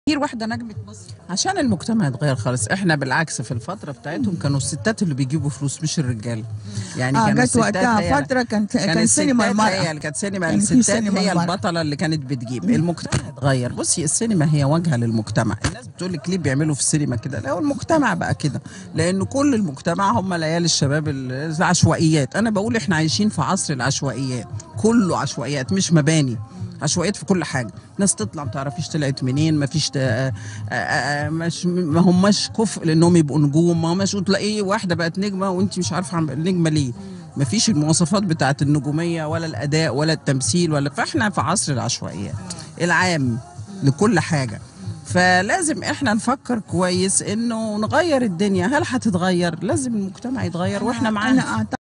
كتير واحده نجمه مصر عشان المجتمع يتغير خالص احنا بالعكس في الفتره بتاعتهم كانوا الستات اللي بيجيبوا فلوس مش الرجاله يعني اه كانوا جت وقتها هي- فتره كانت كان كان سينما الستات هي المرأة اللي كانت سينما كان في الستات سينما هي المرأة. البطله اللي كانت بتجيب المجتمع اتغير بصي السينما هي واجهه للمجتمع الناس بتقول لك ليه بيعملوا في السينما كده لا هو المجتمع بقى كده لان كل المجتمع هم ليالي الشباب ال- العشوائيات انا بقول احنا عايشين في عصر العشوائيات كله عشوائيات مش مباني عشوائيات في كل حاجه ناس تطلع ما تعرفيش طلعت منين ما فيش آه، آه، آه، مش ما هماش كفء لانهم يبقوا نجوم ما هماش تلاقي واحده بقت نجمه وانت مش عارفه عم- نجمه ليه ما فيش المواصفات بتاعت النجوميه ولا الاداء ولا التمثيل ولا فاحنا في عصر العشوائيات العام لكل حاجه فلازم احنا نفكر كويس انه نغير الدنيا هل هتتغير لازم المجتمع يتغير واحنا معانا انا أعتقد